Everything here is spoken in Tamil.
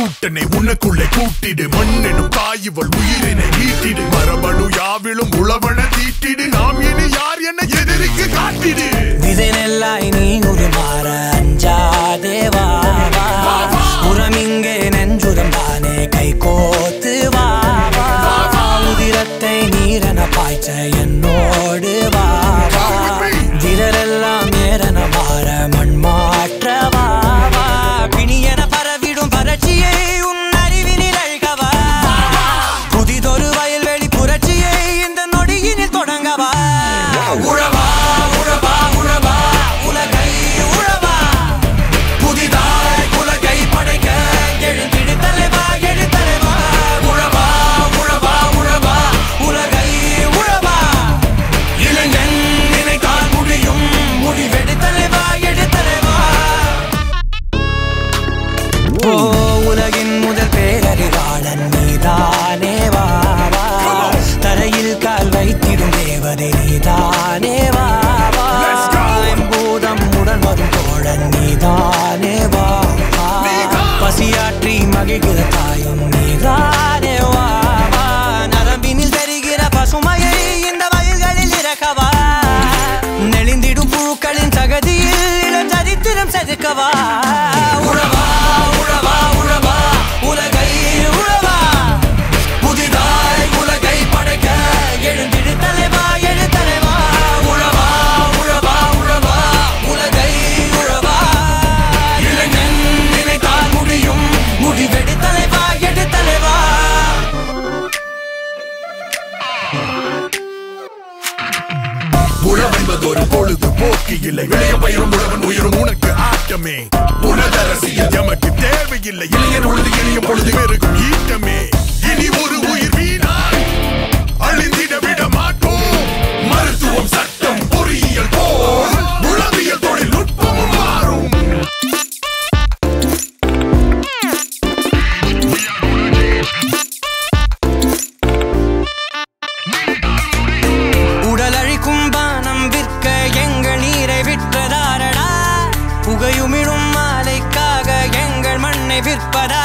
கூட்டனை உனக்குள்ளே கூட்டிடு மண்ணெனும் தாயிவள் உயிரினை ஈட்டிடு மரபணு யாவிலும் உழவன தீட்டிடு நாம் இனி யார் என எதிரிக்கு காட்டிடு திசை நெல்லாய் நீ உருமாற அஞ்சாதே வா வா. உரமிங்கே நெஞ்சுரம் தானே கை கோத்து வா வா. உதிரத்தை நீரென பாய்ச்ச என்னோடு வா வா. திரரெல்லாம் ஏறன மாற மண் மாற்ற வா வா. பிணியென பரவிடும் பரட்சியை உன் அறிவினில் அழுகவா புதிதொரு வயல்வெளி புரட்சியை இந்த நொடியினில் தொடங்கவா உழவா உழவா உழவா உலகை உழவா புதிதாய் உலகை படைக்க எழுந்திடு தலைவா எழு தலைவா உழவா உழவா உழவா உலகை உழவா இளைஞன் நினைத்தால் முடியும் முடிவெடு தலைவா எடு தலைவா ஓ உலகின் முதல் பேரறிவாளன் நீதானே வா வா. தரையில் கால் வைத்திடும் தேவதை நீதானே வா வா. பூதம் உடன் வரும் தோழன் நீதானே வா வா. பசியாற்றி மகிழ்கிற தாயும் நீதானே வா வா. நரம்பினில் தெரிகிற பசுமையை இந்த வயல்களில் இறக்கவா நெளிந்திடும் புழுக்களின் சகதியில் இளம் சரித்திரம் செதுக்கவா உழவா உழவா உழவா உலகை உழவா புதிதாய் உலகை படைக்க எழுந்திடு தலைவா எழு தலைவா உழவா உழவா உழவா உலகை உழவா இளைஞன் நினைத்தால் முடியும் முடிவெடு தலைவா எடு தலைவா உழவென்பது ஒரு பொழுது போக்கு இல்லை இளைய பயிரும் உழவன் உயிரும் உனக்கு ஆட்டமே உலகரசியல் எமக்கு தேவையில்லை இளைஞர் உழுது எளிய பொழுது பெருகும் ஈட்டமே இனி ஒரு உயிர் வீணாய் அழிந்திட விட மாட்டோம் மருத்துவம் சட்டம் பொறியியல் போல் உளவியல் தொழில்நுட்பமும் மாறும் உடல் அழிக்கும் பானம் விற்க எங்கள் நீரை விற்றதாரடா புகையுமிழும் மாலைக்காக எங்கள் மண்ணை விற்பதா